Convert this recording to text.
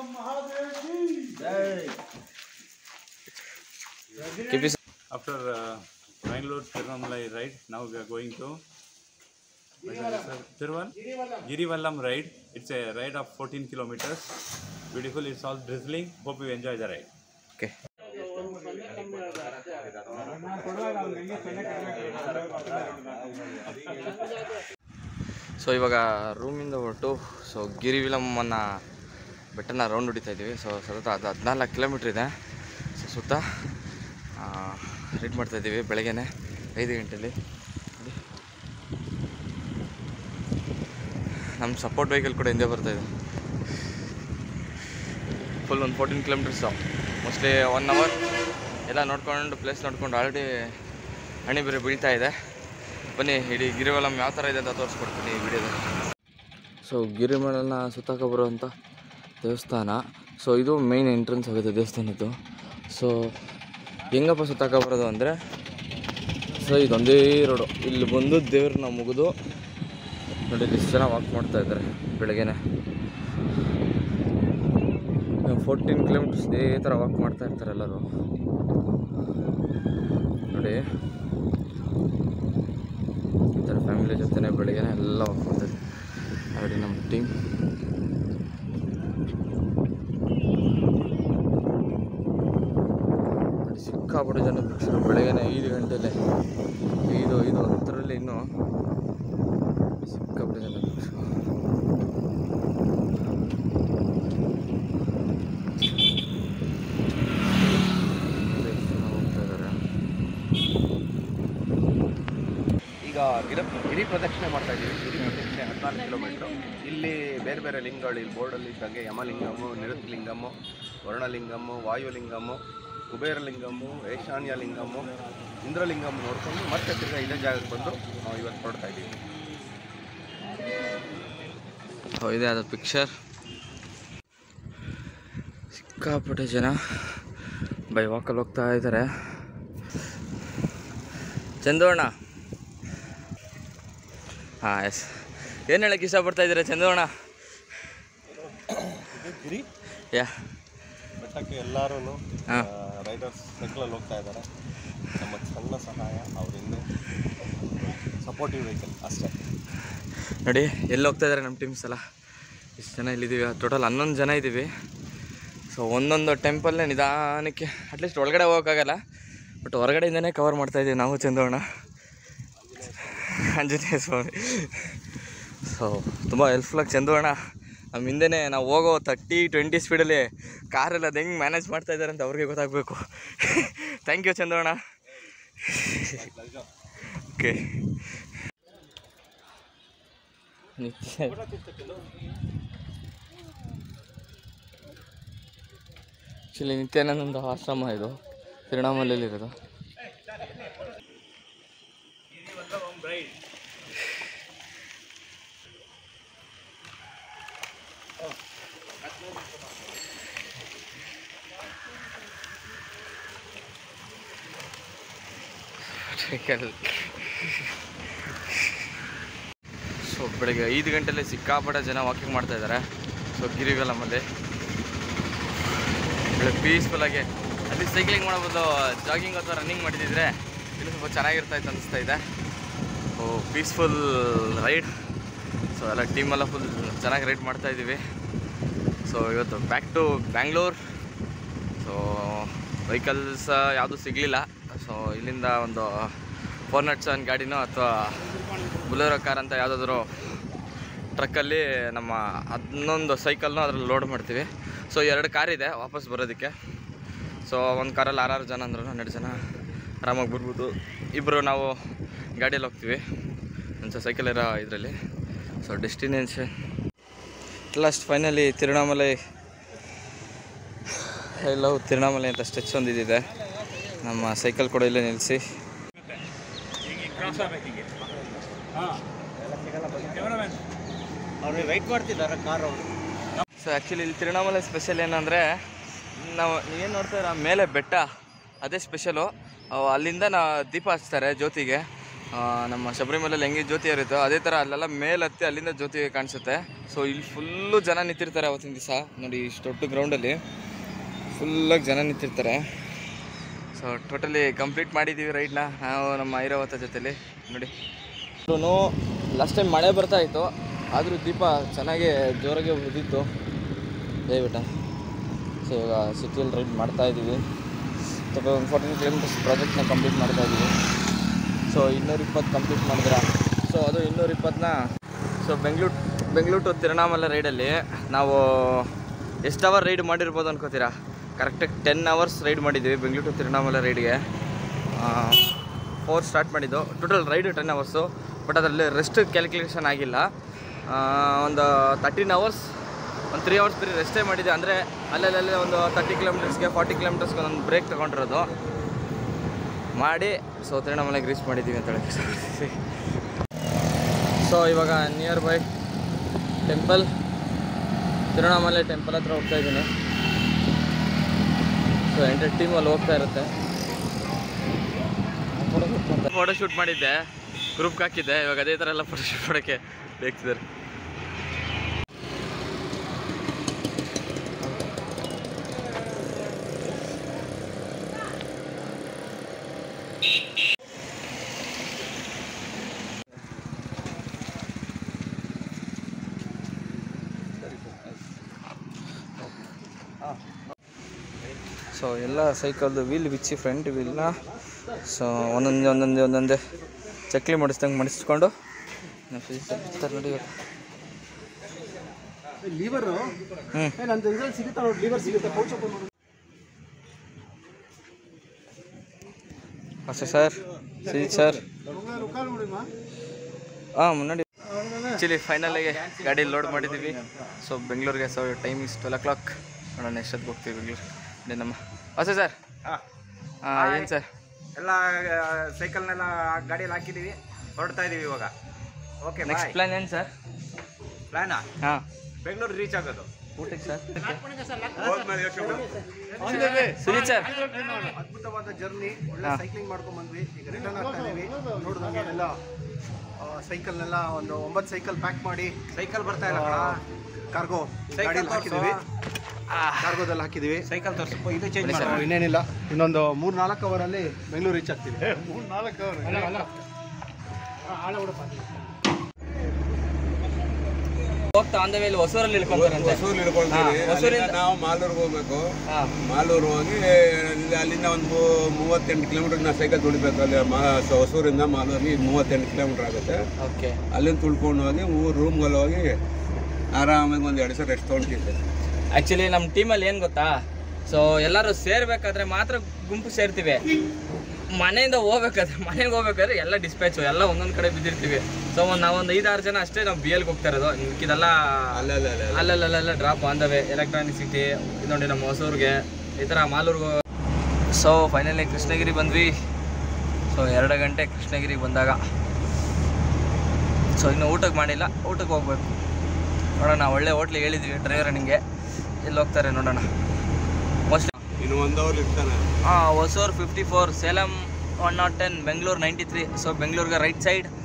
After uh, Bangalore Tirumalai ride, now we are going to what is it, sir? Tiruval? Girivallam ride. It's a ride of 14 kilometers. Beautiful. It's all drizzling. Hope you enjoy the ride. Okay so ಇವಾಗ ರೂಮಿಂದ ಹೊರಟು so ಗಿರಿವಿಲಮ್ಮನ ಬೆಟ್ಟನ round ಹೊಡಿತಾ ಇದ್ದೀವಿ so ಸತತ ಅದು ಹದಿನಾಲ್ಕು kilometre ಇದೆ so ಸುತ್ತ ರೈಡ್ ಮಾಡ್ತಾ ಇದ್ದೀವಿ ಬೆಳಗ್ಗೆನೆ ಐದು ಗಂಟೆಲಿ ನೋಡಿ. ನಮ್ಮ ಸಪೋರ್ಟ್ ವೆಹಿಕಲ್ ಕೂಡ ಹಿಂದೆ ಬರ್ತಾ ಇದೆ ಫುಲ್ ಒಂದು fourteen kilometres mostly one hour ಎಲ್ಲ ನೋಡ್ಕೊಂಡು ಪ್ಲೇಸ್ ನೋಡ್ಕೊಂಡು ಆಲ್ರೆಡಿ ಹಣಿ ಬೇರೆ ಬೀಳ್ತಾ ಇದೆ ಬನ್ನಿ ಇಡೀ ಗಿರಿವಲಂ ಯಾವ ಥರ ಇದೆ ಅಂತ ತೋರಿಸ್ಕೊಡ್ತೀನಿ ಈ ವಿಡಿಯೋದಲ್ಲಿ ಸೊ ಗಿರಿಮಲನ ಸುತ್ತಾಕ ಬರುವಂಥ ದೇವಸ್ಥಾನ ಸೊ ಇದು ಮೇಯ್ನ್ ಎಂಟ್ರೆನ್ಸ್ ಆಗುತ್ತೆ ದೇವಸ್ಥಾನದ್ದು ಸೊ ಹೆಂಗಪ್ಪ ಸುತ್ತಾಕ ಬರೋದು ಅಂದರೆ ಸೊ ಇದೊಂದೇ ರೋಡು ಇಲ್ಲಿ ಬಂದು ದೇವ್ರನ್ನ ಮುಗಿದು ನೋಡಿ ಎಷ್ಟು ಜನ ವಾಕ್ ಮಾಡ್ತಾ ಇದ್ದಾರೆ ಬೆಳಗ್ಗೆನೆ ಫೋರ್ಟೀನ್ ಕಿಲೋಮೀಟರ್ಸ್ ಇದೇ ಥರ ವಾಕ್ ಮಾಡ್ತಾ ಇರ್ತಾರೆ ಎಲ್ಲರೂ ನೋಡಿ ಈ ಥರ ಫ್ಯಾಮಿಲಿ ಜೊತೆನೇ ಬೆಳಗ್ಗೆ ಎಲ್ಲ ವಾಕ್ ಮಾಡ್ತಾರೆ ನೋಡಿ ನಮ್ಮ ಟೀಮ್ ನೋಡಿ ಸಿಕ್ಕಾಪಟ್ಟೆ ಜನ ಭಿಕ್ಷರು ಬೆಳಗ್ಗೆನೆ ಐದು ಗಂಟೆಲೆ ಐದು ಐದು ಹತ್ತರಲ್ಲಿ ಇನ್ನೂ ಸಿಕ್ಕಾಪಟ್ಟೆ ಜನ ಭಿಕ್ಷರು ಎಷ್ಟು ಜನ ಹೋಗ್ತಾ ಇದ್ದಾರೆ ಈಗ ಗಿಡ ಗಿರಿ ಪ್ರದಕ್ಷಿಣೆ ಮಾಡ್ತಾ ಇದ್ದೀವಿ ಗಿರಿ ಪ್ರದಕ್ಷಿಣೆ ಹದಿನಾಲ್ಕು ಕಿಲೋಮೀಟ್ರು ಇಲ್ಲಿ ಬೇರೆ ಬೇರೆ ಲಿಂಗಗಳು ಇಲ್ಲಿ ಬೋರ್ಡಲ್ಲಿ ಇದ್ದಂಗೆ ಯಮಲಿಂಗಮು ನಿರುತ್ಲಿಂಗಮು ವರ್ಣಲಿಂಗಮು ವಾಯುಲಿಂಗಮು ಕುಬೇರಲಿಂಗಮು ಏಶಾನ್ಯ ಲಿಂಗಮು ಇಂದ್ರಲಿಂಗಮ್ ನೋಡ್ಕೊಂಡು ಮತ್ತೆ ತಿರ್ಗಾ ಇದೇ ಜಾಗಕ್ಕೆ ಬಂದು ನಾವು ಇವತ್ತು ಹೊರಡ್ತಾ ಇದ್ದೀವಿ ಸೊ ಇದೆ ಅದು ಪಿಕ್ಚರ್ ಸಿಕ್ಕಾಪಟ್ಟೆ ಜನ ಬೈ ವಾಕಲ್ಲಿ ಹೋಗ್ತಾ ಇದ್ದಾರೆ ಚಂದೋಣ ಹಾಂ ಎಸ್ ಏನು ಹೇಳಕ್ಕೆ ಇಷ್ಟಪಡ್ತಾ ಇದ್ದೀರಾ ಚಂದೋಣ ಗಿರಿ ಯಾ ಬೆಟ್ಟಕ್ಕೆ ಎಲ್ಲರೂ ಹಾಂ ರೈಡರ್ಸ್ ಸೈಕಲಲ್ಲಿ ಹೋಗ್ತಾ ಇದ್ದಾರೆ ನಮ್ಮ ಸಣ್ಣ ಸಹಾಯ ಅವರಿಂದ ಸಪೋರ್ಟಿವ್ ವೆಹಿಕಲ್ ಅಷ್ಟೇ ನೋಡಿ ಎಲ್ಲಿ ಹೋಗ್ತಾ ಇದ್ದಾರೆ ನಮ್ಮ ಟೀಮ್ಸ್ ಎಲ್ಲ ಇಷ್ಟು ಜನ ಇಲ್ಲಿದ್ದೀವಿ ಟೋಟಲ್ ಹನ್ನೊಂದು ಜನ ಇದ್ದೀವಿ ಸೊ ಒಂದೊಂದು ಟೆಂಪಲ್ನೇ ನಿಧಾನಕ್ಕೆ ಅಟ್ಲೀಸ್ಟ್ ಒಳಗಡೆ ಹೋಗೋಕ್ಕಾಗಲ್ಲ ಬಟ್ ಹೊರಗಡೆಯಿಂದನೇ ಕವರ್ ಮಾಡ್ತಾ ಇದ್ದೀವಿ ನಾವು ಚಂದೋಣ ಆಂಜನೇಯ ಸ್ವಾಮಿ ಸೊ ತುಂಬ ಹೆಲ್ಪ್ಫುಲ್ಲಾಗಿ ಚಂದೋಣ ನಮ್ಮ ಹಿಂದೆನೇ ನಾವು ಹೋಗೋ ತರ್ಟಿ ಟ್ವೆಂಟಿ ಸ್ಪೀಡಲ್ಲಿ ಕಾರೆಲ್ಲ ಅದು ಹೆಂಗೆ ಮ್ಯಾನೇಜ್ ಮಾಡ್ತಾ ಇದ್ದಾರೆ ಅಂತ ಅವ್ರಿಗೆ ಗೊತ್ತಾಗಬೇಕು ಥ್ಯಾಂಕ್ ಯು ಚಂದೋಣ ಓಕೆ ನಿತ್ಯ ಆ್ಯಕ್ಚುಲಿ ನಿತ್ಯಾನಂದ ಆಶ್ರಮ ಇದು ತಿರುಣಾಮಲೆಯಲ್ಲಿರೋದು ಸೊ ಬೆಳಗ್ಗೆ ಐದು ಗಂಟೆಲೆ ಸಿಕ್ಕಾಪಟ್ಟೆ ಜನ ವಾಕಿಂಗ್ ಮಾಡ್ತಾ ಇದ್ದಾರೆ ಸೊ ಗಿರಿಗಲಮಲ್ಲಿ ಬೆಳಗ್ಗೆ ಪೀಸ್ಫುಲ್ಲಾಗಿ ಅಲ್ಲಿ ಸೈಕ್ಲಿಂಗ್ ಮಾಡ್ಬೋದು ಜಾಗಿಂಗ್ ಅಥವಾ ರನ್ನಿಂಗ್ ಮಾಡಿದಿದ್ರೆ ಇನ್ನೂ ಸ್ವಲ್ಪ ಚೆನ್ನಾಗಿರ್ತಾ ಇತ್ತು ಅನಿಸ್ತಾ ಇದೆ ಓ ಪೀಸ್ಫುಲ್ ರೈಡ್ ಸೊ ಎಲ್ಲ ಟೀಮೆಲ್ಲ ಫುಲ್ ಚೆನ್ನಾಗಿ ರೈಡ್ ಮಾಡ್ತಾ ಇದ್ದೀವಿ ಸೊ ಇವತ್ತು back to Bangalore so vehicles ಯಾವುದೂ ಸಿಗಲಿಲ್ಲ ಸೊ ಇಲ್ಲಿಂದ ಒಂದು ಫೋರ್ ನಾಟ್ ಸೆವೆನ್ ಗಾಡಿನೋ ಅಥವಾ ಬುಲೆರೋ ಕಾರ್ ಅಂತ ಯಾವುದಾದ್ರೂ ಟ್ರಕ್ಕಲ್ಲಿ ನಮ್ಮ ಹನ್ನೊಂದು ಸೈಕಲ್ನ ಅದ್ರಲ್ಲಿ ಲೋಡ್ ಮಾಡ್ತೀವಿ ಸೊ ಎರಡು ಕಾರ್ ಇದೆ ವಾಪಸ್ ಬರೋದಕ್ಕೆ ಸೊ ಒಂದು ಕಾರಲ್ಲಿ ಆರಾರು ಜನ ಅಂದ್ರು ಹನ್ನೆರಡು ಜನ ಆರಾಮಾಗಿ ಬರ್ಬೋದು ಇಬ್ಬರು ನಾವು ಗಾಡಿಯಲ್ಲಿ ಹೋಗ್ತೀವಿ ಒಂದು ಸೈಕಲ್ ಇರೋ ಇದರಲ್ಲಿ so destination last finally Tiruvannamalai ಎಲ್ಲ ತಿರುಣಾಮಲೈ ಅಂತ ಸ್ಟೆಚ್ ಒಂದು ಇದಿದೆ ನಮ್ಮ ಸೈಕಲ್ ಕೂಡ ಇಲ್ಲೇ ನಿಲ್ಲಿಸಿ ಅವ್ರಿಗೆ ರೈಟ್ ಮಾಡ್ತಿದ್ದಾರೆ ಕಾರ್ ಅವರು ಸೊ ಆ್ಯಕ್ಚುಲಿ ಇಲ್ಲಿ ತಿರುಣಾಮಲೈ ಸ್ಪೆಷಲ್ ಏನಂದರೆ ನಾವು ನೀವೇನು ನೋಡ್ತಾ ಮೇಲೆ ಬೆಟ್ಟ ಅದೇ ಸ್ಪೆಷಲು ಅಲ್ಲಿಂದ ನಾ ದೀಪ ಹಚ್ತಾರೆ ಜ್ಯೋತಿಗೆ ಆ, ನಮ್ಮ ಶಬರಿಮಲೆಯಲ್ಲಿ ಹೆಂಗೆ ಜ್ಯೋತಿ ಇರುತ್ತೋ ಅದೇ ಥರ ಅಲ್ಲೆಲ್ಲ ಮೇಲೆ ಹತ್ತಿ ಅಲ್ಲಿಂದ ಜ್ಯೋತಿ ಕಾಣಿಸುತ್ತೆ ಸೊ ಇಲ್ಲಿ ಫುಲ್ಲು ಜನ ನಿಂತಿರ್ತಾರೆ ಅವತ್ತಿನ ದಿವಸ ನೋಡಿ ಇಷ್ಟು ದೊಡ್ಡ ಗ್ರೌಂಡಲ್ಲಿ ಫುಲ್ಲಾಗಿ ಜನ ನಿಂತಿರ್ತಾರೆ ಸೊ ಟೋಟಲಿ ಕಂಪ್ಲೀಟ್ ಮಾಡಿದ್ದೀವಿ ರೈಡ್ನ ನಾವು ನಮ್ಮ ಐರಾವತ ಜೊತೆಲಿ ನೋಡಿ ಲಾಸ್ಟ್ ಟೈಮ್ ಮಳೆ ಬರ್ತಾ ಇತ್ತು ಆದರೂ ದೀಪ ಚೆನ್ನಾಗಿ ಜೋರಾಗಿ ಉದಿತ್ತು ದಯವಿಟ್ಟು ಸೊ ಇವಾಗ ಸಿಟಿಯಲ್ಲಿ ರೈಡ್ ಮಾಡ್ತಾ ಇದ್ದೀವಿ ಸ್ವಲ್ಪ ಒಂದು ಫೋರ್ಟೀನ್ ಕಿಲೋಮೀಟರ್ಸ್ ಪ್ರಾಜೆಕ್ಟ್ನ ಕಂಪ್ಲೀಟ್ ಮಾಡ್ತಾ ಇದ್ದೀವಿ ಸೊ ಇನ್ನೂರ ಇಪ್ಪತ್ತು ಕಂಪ್ಲೀಟ್ ಮಾಡಿದ್ರ ಸೊ ಅದು ಇನ್ನೂರ ಇಪ್ಪತ್ತನ್ನ ಸೊ ಬೆಂಗಳೂರು ಬೆಂಗಳೂರು ಟು ತಿರುವಣ್ಣಾಮಲೆ ರೈಡಲ್ಲಿ ನಾವು ಎಷ್ಟು ಅವರ್ ರೈಡ್ ಮಾಡಿರ್ಬೋದು ಅನ್ಕೋತೀರಾ ಕರೆಕ್ಟಾಗಿ ಟೆನ್ ಅವರ್ಸ್ ರೈಡ್ ಮಾಡಿದ್ದೀವಿ ಬೆಂಗಳೂರು ಟು ತಿರುವಣ್ಣಾಮಲೆ ರೈಡ್ಗೆ ಫೋರ್ ಸ್ಟಾರ್ಟ್ ಮಾಡಿದ್ದು total ride ten hours but ಅದರಲ್ಲಿ ರೆಸ್ಟ್ ಕ್ಯಾಲ್ಕುಲೇಷನ್ ಆಗಿಲ್ಲ ಆ, ಒಂದು ತರ್ಟೀನ್ ಅವರ್ಸ್ ಒಂದು ತ್ರೀ ಅವರ್ಸ್ ಬರೀ ರೆಸ್ಟೇ ಮಾಡಿದ್ದೆ ಅಂದರೆ ಅಲ್ಲಲ್ಲೇ ಒಂದು ತರ್ಟಿ ಕಿಲೋಮೀಟರ್ಸ್ಗೆ ಫಾರ್ಟಿ ಕಿಲೋಮೀಟರ್ಸ್ಗೆ ಒಂದೊಂದು ಬ್ರೇಕ್ ತೊಗೊಂಡಿರೋದು ಮಾಡಿ ಸೊ ತಿರುವಣ್ಣಾಮಲೆಗೆ ರೀಚ್ ಮಾಡಿದ್ದೀವಿ ಅಂತ ಹೇಳಿ ಸೊ ಇವಾಗ nearby temple Tiruvannamalai temple ಹತ್ರ ಹೋಗ್ತಾ ಇದ್ದೀನಿ ಸೊ ಎಂಟರ್ ಟೀಮಲ್ಲಿ ಹೋಗ್ತಾ ಇರುತ್ತೆ ಫೋಟೋ ಶೂಟ್ ಮಾಡಿದ್ದೆ ಗ್ರೂಪ್ಗೆ ಹಾಕಿದ್ದೆ ಇವಾಗ ಅದೇ ಥರ ಎಲ್ಲ ಫೋಟೋ ಶೂಟ್ ಮಾಡೋಕ್ಕೆ ಬೇಕಿದ್ದಾರೆ ಸೊ ಎಲ್ಲ ಸೈಕಲ್ದು ವೀಲ್ ಬಿಚ್ಚಿ ಫ್ರಂಟ್ ವೀಲ್ನ ಸೊ ಒಂದೊಂದೇ ಒಂದೊಂದೇ ಒಂದೊಂದೇ ಚಕ್ಲಿ ಮಾಡಿಸ್ದಂಗೆ ಮಾಡಿಸ್ಕೊಂಡು ನಮ್ಮ physics ಸರ್ ನೋಡಿ ಇವತ್ತು. ಲೀವರು ಹ್ಞೂ ನಂದು ಇದ್ರಲ್ಲಿ ಸಿಗುತ್ತಾ ನೋಡಿ ಲೀವರ್ ಸಿಗುತ್ತೆ ಪೌಚ್ ಓಪನ್ ಮಾಡಿ ಹೊಸ ಸರ್ ಸಿ ಸರ್ ರುಕಾಲ್ ನೋಡಿಮ್ಮ ಹಾಂ ಮುನ್ನಡಿ ಆ್ಯಕ್ಚುಲಿ ಫೈನಲಿಗೆ ಗಾಡಿ ಲೋಡ್ ಮಾಡಿದ್ದೀವಿ ಸೊ ಬೆಂಗಳೂರಿಗೆ so time is twelve o'clock ನೋಡೋಣ ಎಷ್ಟೊತ್ತಿಗೆ ಹೋಗ್ತೀವಿ ಬೆಂಗಳೂರು ಇದೆ ನಮ್ಮ ಹೊಸ ಸರ್ ಹಾಂ ಏನು ಸರ್ ಎಲ್ಲ ಸೈಕಲ್ನೆಲ್ಲ ಗಾಡಿಯಲ್ಲಿ ಹಾಕಿದ್ದೀವಿ ಹೊರಡ್ತಾ ಇದೀವಿ ಇವಾಗ ಓಕೆ ನೆಕ್ಸ್ಟ್ ಪ್ಲಾನ್ ಏನು ಸರ್ ಪ್ಲಾನಾ ಹಾಂ ಬೆಂಗಳೂರು ರೀಚ್ ಆಗೋದು ಊಟಕ್ಕೆ ಸರ್ ಹೋದ್ಮೇಲೆ ಯೋಚನೆ ಮಾಡು. ಸುನೀತ್ ಸರ್ ಅದ್ಭುತವಾದ ಜರ್ನಿ ಒಳ್ಳೆ ಸೈಕ್ಲಿಂಗ್ ಮಾಡ್ಕೊಂಡ್ ಬಂದ್ವಿ ಈಗ ರಿಟರ್ನ್ ಆಗ್ತಾ ಇದೀವಿ ನೋಡಿದಂಗೆ ಎಲ್ಲ ಸೈಕಲ್ನೆಲ್ಲ ಒಂದು ಒಂಬತ್ತು ಸೈಕಲ್ ಪ್ಯಾಕ್ ಮಾಡಿ ಸೈಕಲ್ ಬರ್ತಾ ಇಲ್ಲ ಕಣ ಕಾರ್ಗೋ ಸೈಕಲ್ ಗಾಡಿಯಲ್ಲಿ ಹಾಕಿದೀವಿ ಕಾರ್ಗೋದಲ್ಲಿ ಹಾಕಿದೀವಿ ಸೈಕಲ್ ತೋರಿಸಪ್ಪ ಇದು ಚೇಂಜ್ ಸೊ, ಇನ್ನೇನಿಲ್ಲ ಇನ್ನೊಂದು ಮೂರ್ ನಾಲ್ಕು ಅವರಲ್ಲಿ ಬೆಂಗಳೂರು ರೀಚ್ ಆಗ್ತೀವಿ ಮೂರ್ ನಾಲ್ಕು ಅವರ್ ಹೋಗ್ತಾ ಆನ್ ದ ವೇಲಿ ಹೊಸೂರಲ್ಲಿ ಇಳ್ಕೊಂತಾರಂತೆ ಹೊಸೂರು ಇಳ್ಕೊಳ್ತೀವಿ ಹಾ, ಹೊಸೂರಿಂದ- ಅಲ್ಲಿಂದ ನಾವು ಮಾಲೂರಿಗೆ ಹೋಗ್ಬೇಕು ಹಾಂ ಮಾಲೂರು ಹೋಗಿ ಅಲ್ಲಿ- ಅಲ್ಲಿಂದ ಒಂದು ಮೂ- ಮೂವತ್ತೆಂಟು ಕಿಲೋಮೀಟರ್ ನಾವು ಸೈಕಲ್ ತುಳಿಬೇಕು ಅಲ್ಲಿ ಮಾ ಸ- ಹೊಸೂರಿಂದ ಮಾಲೂರಿಗೆ ಮೂವತ್ತೆಂಟು ಕಿಲೋಮೀಟರ್ ಆಗುತ್ತೆ ಓಕೆ ಅಲ್ಲಿಂದ ತುಳ್ಕೊಂಡು ಹೋಗಿ ಮೂರು ರೂಮ್ಗಳು ಹೋಗಿ ಆರಾಮಾಗಿ ಒಂದು ಎರಡು ಸಲ ರೆಸ್ಟ್ ತೊಗೊಂಡಿದ್ದೆ ಆ್ಯಕ್ಚುಲಿ ನಮ್ಮ ಟೀಮಲ್ಲಿ ಏನು ಗೊತ್ತಾ ಸೊ ಎಲ್ಲರೂ ಸೇರ್ಬೇಕಾದ್ರೆ ಮಾತ್ರ ಗುಂಪು ಸೇರ್ತೀವಿ ಮನೆಯಿಂದ ಹೋಗ್ಬೇಕಾದ್ರೆ ಮನೆಗೆ ಹೋಗ್ಬೇಕಾದ್ರೆ ಎಲ್ಲ ಡಿಸ್ಪ್ಯಾಚು ಎಲ್ಲ ಒಂದೊಂದು ಕಡೆ ಬಿದ್ದಿರ್ತೀವಿ ಸೊ ಒಂದು ನಾವೊಂದು ಐದಾರು ಜನ ಅಷ್ಟೇ ನಾವು ಬಿ ಎಲ್ಗೆ ಹೋಗ್ತಾ ಇರೋದು ಇದೆಲ್ಲ ಅಲ್ಲಲ್ಲ ಅಲ್ಲಲ್ಲಲ್ಲ drop on the way Electronic City ಇದು ನೋಡಿ ನಮ್ಮ ಹೊಸೂರಿಗೆ ಈ ಥರ ಮಾಲೂರ್ಗೆ ಸೊ ಫೈನಲಿ ಕೃಷ್ಣಗಿರಿ ಬಂದ್ವಿ ಸೊ ಎರಡು ಗಂಟೆ ಕೃಷ್ಣಗಿರಿಗೆ ಬಂದಾಗ ಸೊ ಇನ್ನು ಊಟಕ್ಕೆ ಮಾಡಿಲ್ಲ ಊಟಕ್ಕೆ ಹೋಗ್ಬೇಕು ನೋಡೋಣ ಒಳ್ಳೆ ಹೋಟ್ಲಿಗೆ ಹೇಳಿದ್ವಿ ಡ್ರೈವರ್ ನಿಮಗೆ ಎಲ್ಲಿ ಹೋಗ್ತಾರೆ ನೋಡೋಣ ಮೋಸ್ಟ್ ಇನ್ನು ಒಂದು ಅವರ್ ಇರ್ತಾನೆ ಹಾಂ Hosur fifty four Salem one nought ten Bengaluru ninety three so ಬೆಂಗಳೂರಿಗೆ ರೈಟ್ ಸೈಡ್